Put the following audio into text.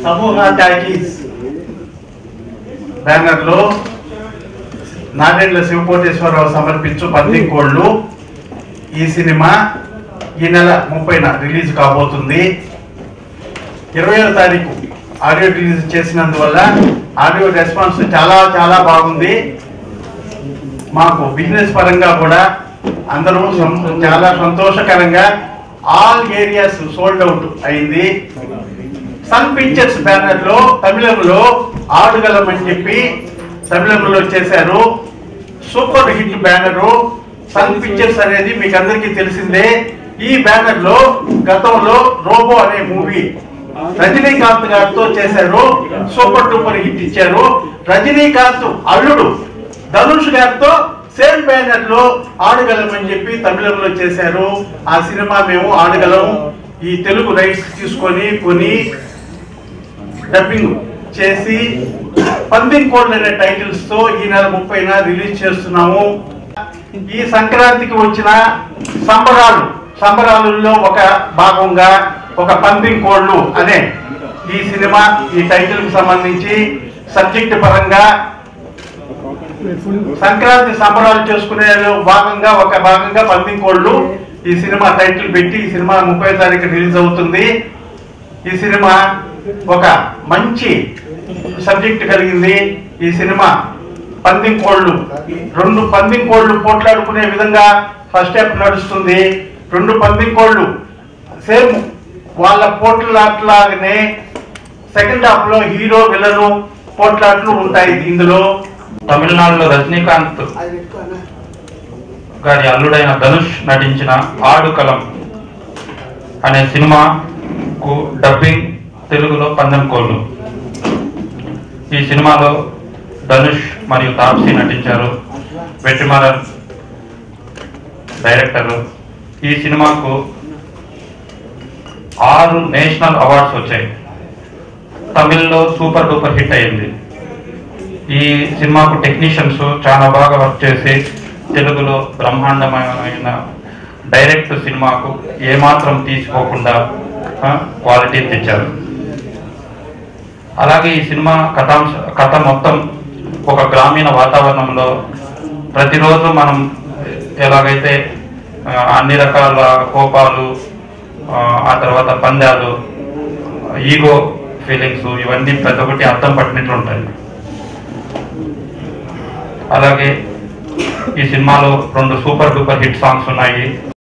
సమూహ talkies banner లో నాదెండ్ల శివకోటేశ్వరరావు సమర్పించు పంది కోళ్ళు ఈ సినిమా ఈ నెల ముప్పైన రిలీజ్ కాబోతుంది ఇరవయో తారీఖు ఆడియో రిలీజ్ చేసినందువల్ల ఆడియో రెస్పాన్స్ చాలా చాలా బాగుంది మాకు బిజినెస్ పరంగా కూడా అందరూ సం- చాలా సంతోషకరంగా ఆల్ ఏరియాస్ సోల్డ్ అవుట్ అయింది సన్ పిక్చర్స్ బ్యానర్ లో తమిళంలో ఆడుగలం అని చెప్పి తమిళంలో చేశారు super hit banner Sun Pictures అనేది మీకు అందరికీ తెలిసిందే ఈ బ్యానర్ లో గతంలో రోబో అనే మూవీ రజనీకాంత్ గారితో చేశారు సూపర్ డూపర్ హిట్ ఇచ్చారు రజనీకాంత్ అల్లుడు ధనుష్ గారితో సేమ్ బ్యానర్ లో ఆడగలం అని చెప్పి తమిళంలో చేశారు ఆ సినిమా మేము ఆడగలం ఈ తెలుగు రైట్స్ తీసుకొని కొని డబ్బింగ్ చేసి పందిం కోడ్ అనే టైటిల్స్ తో ఈ నెల ముప్పైన రిలీజ్ చేస్తున్నాము ఈ సంక్రాంతికి వచ్చిన సంబరాలు సంబరాలలో ఒక భాగంగా ఒక పందిం కోళ్ళు అనే ఈ సినిమా ఈ టైటిల్ కి సంబంధించి సబ్జెక్ట్ పరంగా సంక్రాంతి సంబరాలు చేసుకునే భాగంగా ఒక భాగంగా పందిం కోళ్ళు ఈ సినిమా టైటిల్ పెట్టి ఈ సినిమా ముప్పై తారీఖు రిలీజ్ అవుతుంది ఈ సినిమా ఒక మంచి సబ్జెక్ట్ కలిగింది ఈ సినిమా పందిం కోళ్ళు రెండు పందిం కోళ్ళు పోట్లాడుకునే విధంగా ఫస్ట్ స్టెప్ నడుస్తుంది రెండు పందిం కోళ్ళు సేమ్ వాళ్ళ పోట్లాట్లాగానే సెకండ్ హాఫ్ లో హీరో విలను పోట్లాట్లు ఉంటాయి ఇందులో తమిళనాడులో రజనీకాంత్ గారి అల్లుడైన ధనుష్ నటించిన ఆడు కలం అనే సినిమాకు డబ్బింగ్ తెలుగులో పందెం కోళ్ళు ఈ సినిమాలో ధనుష్ మరియు తాప్సీ నటించారు వెట్రిమారన్ డైరెక్టర్ ఈ సినిమాకు ఆరు నేషనల్ అవార్డ్స్ వచ్చాయి తమిళ్లో సూపర్ డూపర్ హిట్ అయింది ఈ సినిమాకు టెక్నీషియన్స్ చాలా బాగా వర్క్ చేసి తెలుగులో బ్రహ్మాండమైన డైరెక్ట్ సినిమాకు ఏమాత్రం తీసుకోకుండా ఆ, క్వాలిటీ తెచ్చారు అలాగే ఈ సినిమా కథాంశ కథ మొత్తం ఒక గ్రామీణ వాతావరణంలో ప్రతిరోజు మనం ఎలాగైతే ఆ, అన్ని రకాల కోపాలు ఆ, ఆ తర్వాత పందాలు ఈగో ఫీలింగ్స్ ఇవన్నీ ప్రతి ఒక్కటి అర్థం పట్టినట్లు ఉంటాయి అలాగే ఈ సినిమాలో రెండు సూపర్ డూపర్ హిట్ సాంగ్స్ ఉన్నాయి